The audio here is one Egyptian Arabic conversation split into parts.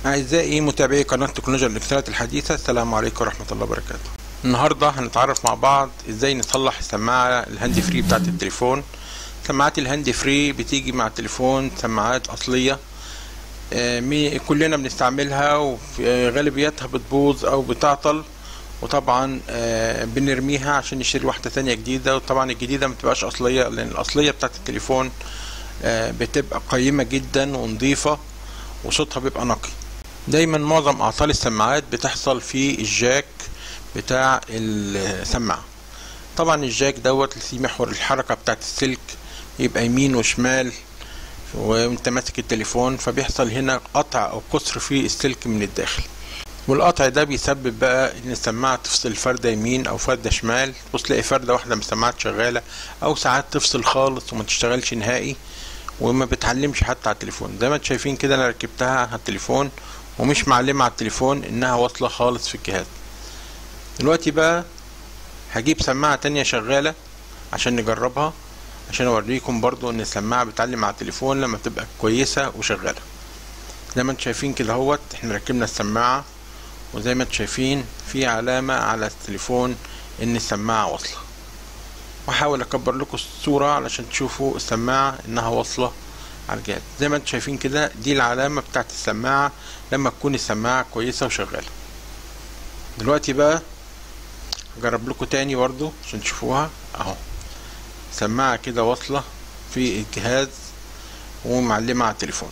أعزائي متابعي قناة تكنولوجيا الإلكترونيات الحديثة السلام عليكم ورحمة الله وبركاته النهاردة هنتعرف مع بعض إزاي نصلح السماعة الهاند فري بتاعة التليفون سماعات الهاند فري بتيجي مع التليفون سماعات أصلية آه، مي- كلنا بنستعملها وغالبيتها بتبوظ أو بتعطل وطبعا آه، بنرميها عشان نشتري واحدة تانية جديدة وطبعا الجديدة متبقاش أصلية لأن الأصلية بتاعة التليفون آه، بتبقى قيمة جدا ونظيفة وصوتها بيبقى نقي دايما معظم اعطال السماعات بتحصل في الجاك بتاع السماعة طبعا الجاك دوت في محور الحركة بتاعت السلك يبقى يمين وشمال وانت ماسك التليفون فبيحصل هنا قطع او قصر في السلك من الداخل والقطع ده بيسبب بقى ان السماعة تفصل فردة يمين او فردة شمال تبص تلاقي فردة واحدة من السماعات شغالة او ساعات تفصل خالص وما تشتغلش نهائي وما بتعلمش حتى على التليفون زي ما انتم شايفين كده انا ركبتها على التليفون ومش معلمة على التليفون انها واصلة خالص في الجهاز دلوقتي بقى هجيب سماعة تانية شغالة عشان نجربها عشان اوريكم برضو ان السماعة بتعلم على التليفون لما تبقى كويسة وشغالة زي ما انتم شايفين كده اهوت احنا ركبنا السماعة وزي ما انتم شايفين في علامة على التليفون ان السماعة واصلة واحاول اكبر لكم الصورة علشان تشوفوا السماعة انها واصلة على الجهاز زي ما انتم شايفين كده دي العلامة بتاعت السماعة لما تكون السماعة كويسة وشغالة دلوقتي بقى هجرب لكم تاني برضو عشان تشوفوها اهو سماعة كده واصلة في الجهاز ومعلمة على التليفون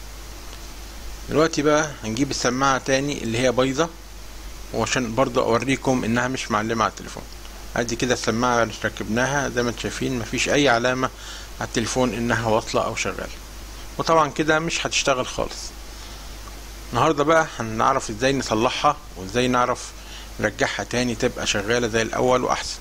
دلوقتي بقى هنجيب السماعة تاني اللي هي بايظة وعشان برضو اوريكم انها مش معلمة على التليفون ادي كده السماعة اللي ركبناها زي ما انتم شايفين مفيش اي علامة على التليفون انها واصلة او شغالة وطبعا كده مش هتشتغل خالص النهاردة بقى هنعرف ازاي نصلحها وازاي نعرف نرجعها تاني تبقى شغالة زي الاول واحسن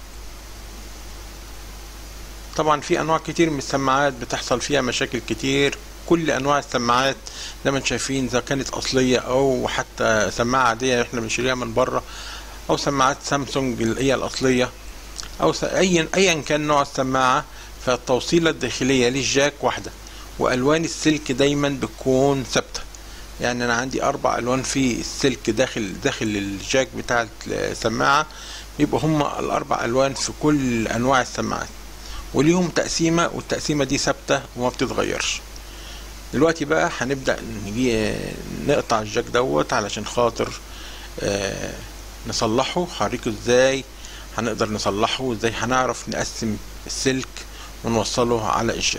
طبعا في انواع كتير من السماعات بتحصل فيها مشاكل كتير كل انواع السماعات زي ما انتم شايفين اذا كانت اصلية او حتى سماعة عادية احنا بنشتريها من بره او سماعات سامسونج اللي هي الاصلية او س- ايا ايا كان نوع السماعة فالتوصيلة الداخلية للجاك واحدة والوان السلك دايما بتكون ثابتة يعني انا عندي اربع الوان في السلك داخل داخل الجاك بتاع السماعة يبقى هما الاربع الوان في كل انواع السماعات وليهم تقسيمة والتقسيمة دي ثابتة وما بتتغيرش دلوقتي بقى هنبدأ نجي نقطع الجاك دوت علشان خاطر آه نصلحه هوريكم ازاي هنقدر نصلحه وازاي هنعرف نقسم السلك ونوصله على الجاك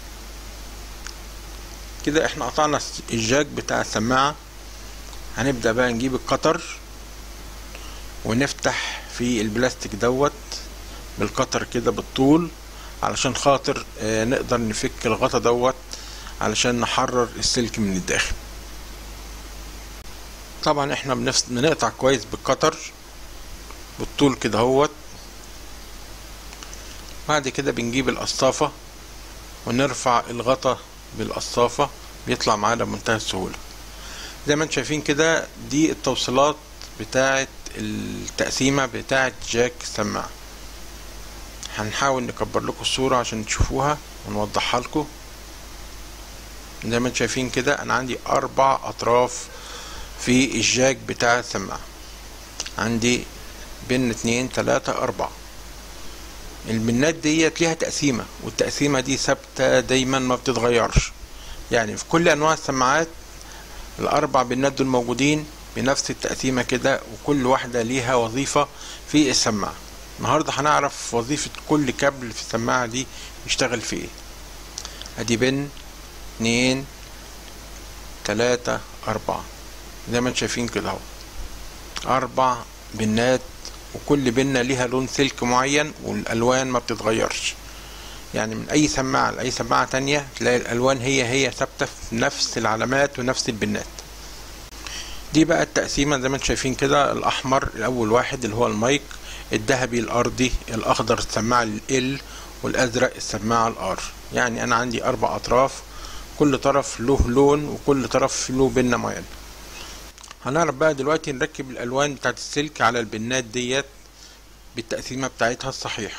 كده احنا قطعنا الجاك بتاع السماعة هنبدأ بقى نجيب القطر ونفتح في البلاستيك دوت بالقطر كده بالطول علشان خاطر آه، نقدر نفك الغطا دوت علشان نحرر السلك من الداخل طبعا احنا بنفس- بنقطع كويس بالقطر بالطول كده هوت بعد كده بنجيب القصافة ونرفع الغطا بالقصافة بيطلع معانا بمنتهى السهولة زي ما انتم شايفين كده دي التوصيلات بتاعة التقسيمة بتاعة جاك السماعة هنحاول نكبر لكم الصورة عشان تشوفوها ونوضحها لكم زي ما انتم شايفين كده انا عندي اربع اطراف في الجاك بتاع السماعة عندي بن اتنين تلاتة اربعة البنات ديت ليها تقسيمة والتقسيمة دي ثابتة دايما ما بتتغيرش يعني في كل انواع السماعات الاربع بنات دول موجودين بنفس التقسيمة كده وكل واحدة ليها وظيفة في السماعة النهاردة هنعرف وظيفة كل كابل في السماعة دي يشتغل في ايه ادي بن اتنين تلاتة اربعة زي ما انتم شايفين كده اهو اربع بنات وكل بنة ليها لون سلك معين والالوان ما بتتغيرش يعني من اي سماعة لاي سماعة تانية تلاقي الالوان هي هي ثابتة في نفس العلامات ونفس البنات دي بقى التقسيمة زي ما انتم شايفين كده الاحمر الاول واحد اللي هو المايك الذهبي الارضي الاخضر السماعة ال والازرق السماعة الار يعني انا عندي اربع اطراف كل طرف له لون وكل طرف له بنة معينة هنعرف بقى دلوقتي نركب الالوان بتاعت السلك على البنات ديت بالتقسيمة بتاعتها الصحيحة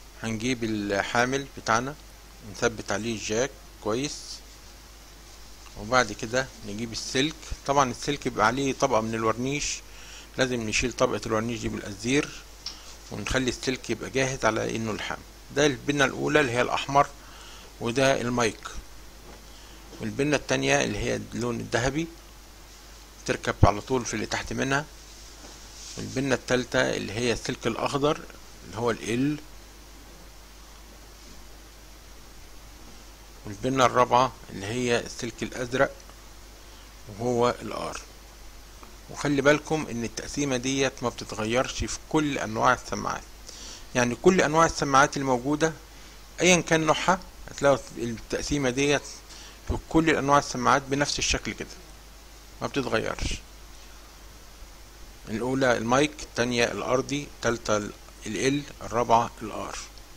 هنجيب الحامل بتاعنا نثبت عليه الجاك كويس وبعد كده نجيب السلك طبعا السلك بيبقى عليه طبقة من الورنيش لازم نشيل طبقة الورنيش دي بالقزير ونخلي السلك يبقى جاهز على انه لحام ده البنة الاولى اللي هي الاحمر وده المايك والبنة التانية اللي هي اللون الذهبي تركب على طول في اللي تحت منها والبنة التالتة اللي هي السلك الاخضر اللي هو ال والبنة الرابعة اللي هي السلك الازرق وهو الار وخلي بالكم ان التقسيمة ديت ما بتتغيرش في كل انواع السماعات يعني كل انواع السماعات الموجودة ايا كان نوعها هتلاقوا التقسيمة ديت في كل انواع السماعات بنفس الشكل كده ما بتتغيرش الاولى المايك التانية الارضي التالتة ال الرابعة الار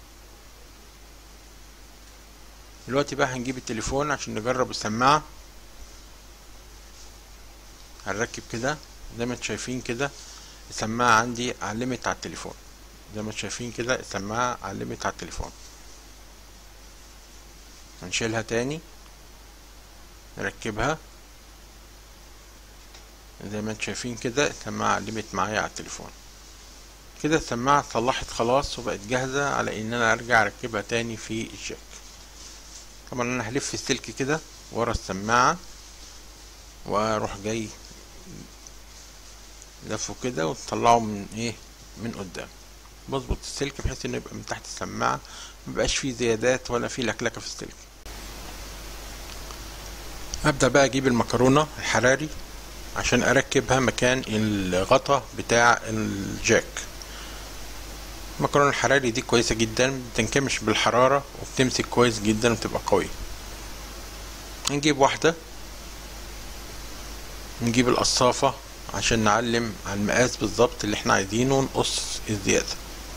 دلوقتي بقى هنجيب التليفون عشان نجرب السماعة هنركب كده زي ما انتم شايفين كده السماعة عندي علمت على التليفون زي ما انتم شايفين كده السماعة علمت على التليفون هنشيلها تاني نركبها زي ما انتم شايفين كده السماعة علمت معايا على التليفون كده السماعة اتصلحت خلاص وبقت جاهزة على ان انا ارجع اركبها تاني في الجاك طبعا انا هلف السلك كده ورا السماعة واروح جاي لفه كده وتطلعه من ايه من قدام بظبط السلك بحيث انه يبقى من تحت السماعة مبقاش فيه زيادات ولا فيه لكلكة في السلك ابدأ بقى اجيب المكرونة الحراري عشان اركبها مكان الغطا بتاع الجاك المكرونة الحراري دي كويسة جدا بتنكمش بالحرارة وبتمسك كويس جدا وبتبقى قوية نجيب واحدة نجيب القصافة عشان نعلم على المقاس بالظبط اللي احنا عايزينه ونقص الزيادة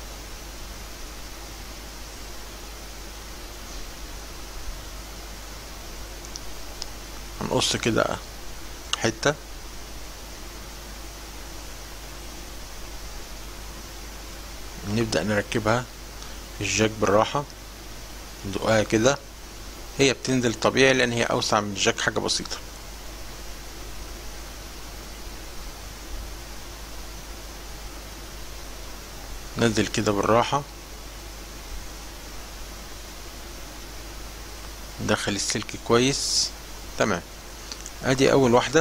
هنقص كده حتة نبدأ نركبها في الجاك بالراحة ندقها كده هي بتنزل طبيعي لأن هي أوسع من الجاك حاجة بسيطة ننزل كده بالراحة ندخل السلك كويس تمام ادي اول واحدة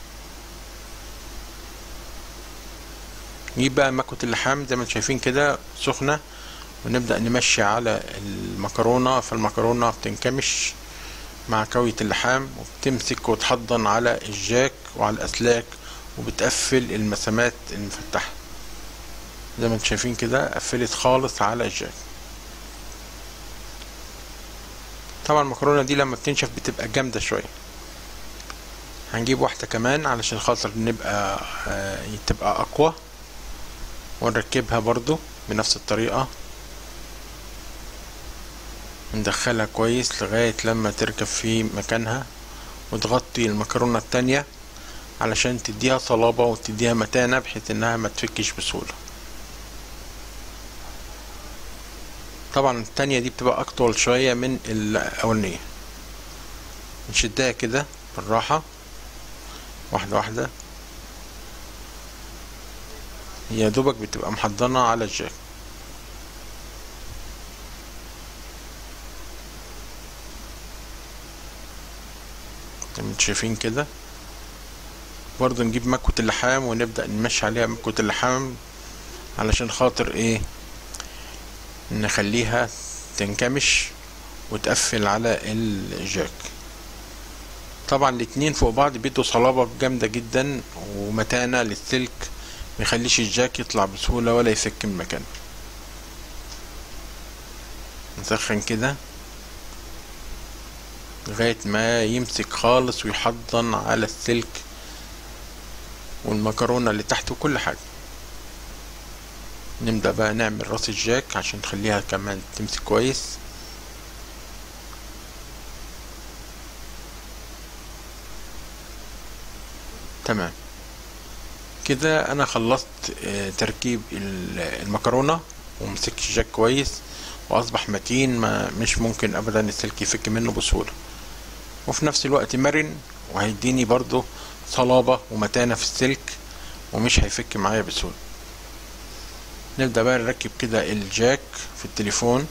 نجيب بقى مكوة اللحام زي ما انتم شايفين كده سخنة ونبدأ نمشي على المكرونة فالمكرونة بتنكمش مع كوية اللحام وبتمسك وتحضن على الجاك وعلى الأسلاك وبتقفل المسامات المفتحة زي ما انتم شايفين كده قفلت خالص على الجاك طبعا المكرونة دي لما بتنشف بتبقى جامدة شوية هنجيب واحدة كمان علشان خاطر نبقى آه تبقى أقوى ونركبها برضو بنفس الطريقة ندخلها كويس لغاية لما تركب في مكانها وتغطي المكرونة التانية علشان تديها صلابة وتديها متانة بحيث انها ما تفكش بسهولة طبعا التانية دي بتبقى اطول شوية من الاولانية نشدها كده بالراحة واحدة واحدة هي دوبك بتبقى محضنة على الجاك زي ما انتم شايفين كده برضه نجيب مكوة اللحام ونبدأ نمشي عليها مكوة اللحام علشان خاطر ايه نخليها تنكمش وتقفل على الجاك طبعا الاتنين فوق بعض بيدوا صلابة جامدة جدا ومتانة للسلك ميخليش الجاك يطلع بسهولة ولا يفك من مكانه نسخن كده لغاية ما يمسك خالص ويحضن على السلك والمكرونة اللي تحت وكل حاجة نبدأ بقى نعمل راس الجاك عشان نخليها كمان تمسك كويس تمام كده انا خلصت تركيب المكرونة ومسكت الجاك كويس واصبح متين ما مش ممكن ابدا السلك يفك منه بسهولة وفي نفس الوقت مرن وهيديني برضو صلابة ومتانة في السلك ومش هيفك معايا بسهولة نبدأ بقى نركب كده الجاك في التليفون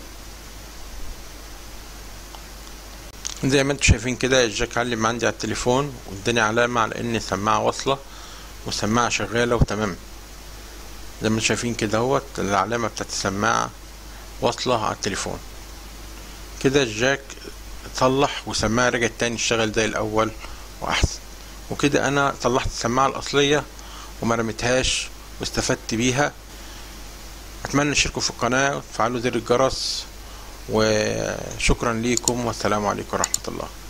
زي ما انتم شايفين كده الجاك علم عندي على التليفون واداني علامة على ان السماعة واصلة والسماعة شغالة وتمام زي ما انتم شايفين كده اهوت العلامة بتاعت السماعة واصلة على التليفون كده الجاك اتصلح والسماعة رجعت تاني تشتغل زي الأول وأحسن وكده أنا صلحت السماعة الأصلية وما رميتهاش واستفدت بيها أتمنى تشتركوا في القناة وتفعلوا زر الجرس وشكرا ليكم والسلام عليكم ورحمة الله